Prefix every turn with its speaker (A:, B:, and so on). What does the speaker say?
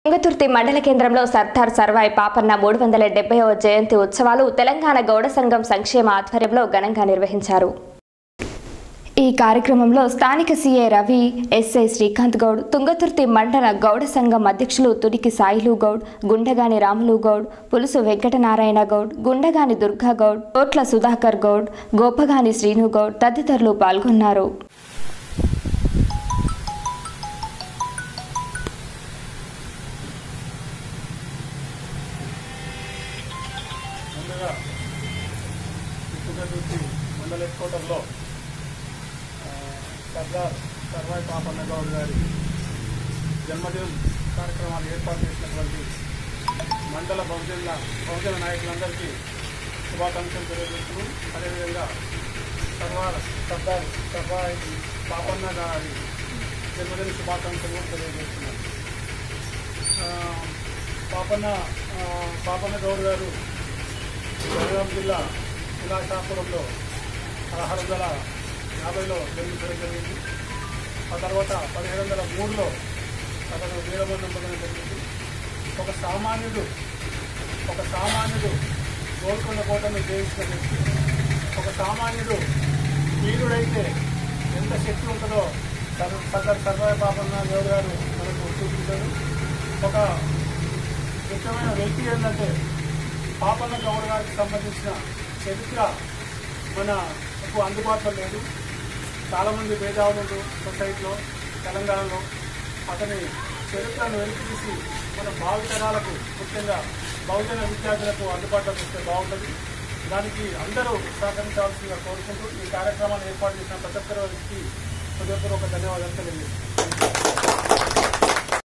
A: తుంగతుర్తి మండల కేంద్రంలో సర్దార్ సర్వాయి పాపన్న మూడు వందల డెబ్బైవ జయంతి ఉత్సవాలు తెలంగాణ గౌడ సంఘం సంక్షేమ ఆధ్వర్యంలో ఘనంగా నిర్వహించారు ఈ కార్యక్రమంలో స్థానిక సీఏ రవి ఎస్ఐ శ్రీకాంత్ గౌడ్ తుంగతుర్తి మండల గౌడ సంఘం అధ్యక్షులు తుడికి సాయిలు గౌడ్ గుండగాని రాములు గౌడ్ పులుసు వెంకటనారాయణ గౌడ్ గుండగాని దుర్గా గౌడ్ కోట్ల సుధాకర్ గౌడ్ గోపగాని శ్రీను గౌడ్ తదితరులు పాల్గొన్నారు
B: ముందుగా తుంగతుర్తి మండల హెడ్ క్వార్టర్లో ఆ, సర్దార్ సర్వాయి పాపన్న గౌడ్ గారి జన్మదినం కార్యక్రమాలు ఏర్పాటు చేసినటువంటి మండల బహుజన బహుజన నాయకులందరికీ శుభాకాంక్షలు తెలియజేస్తున్నాం అదేవిధంగా సర్వార్ సర్దార్ సర్వాయి పాపన్న గారి జన్మదిన శుభాకాంక్షలు కూడా తెలియజేస్తున్నాం ఆ, పాపన్న ఆ, పాపన్న గౌడ్ గారు జనగాం జిల్లా విలాసాపురంలో పదహారు వందల యాభైలో జన్మించడం జరిగింది ఆ తర్వాత పదిహేడు వందల మూడులో అతను వీరబంధం పొందడం జరిగింది ఒక సామాన్యుడు ఒక సామాన్యుడు గోల్కొండ కోటను జయించిన వ్యక్తి ఒక సామాన్యుడు వీరుడైతే ఎంత శక్తి ఉంటుందో సర్ సర్దార్ సర్వాయి బాబన్న గౌడ్ గారు మనకు చూపించారు ఒక ముఖ్యమైన వ్యక్తి ఏంటంటే పాపన్న గౌడ్ గారికి సంబంధించిన చరిత్ర మనకు అందుబాటులో లేదు చాలామంది మేధావులు సొసైటీలో తెలంగాణలో అతని చరిత్రను వెలికితీసి మన భావితరాలకు ముఖ్యంగా బహుజన విద్యార్థులకు అందుబాటులో తెస్తే బాగుంటుంది దానికి అందరూ సహకరించాల్సిందిగా కోరుకుంటూ ఈ కార్యక్రమాన్ని ఏర్పాటు చేసిన ప్రతి ఒక్కరికి హృదయపూర్వక ధన్యవాదాలు తెలియజేస్తున్నాను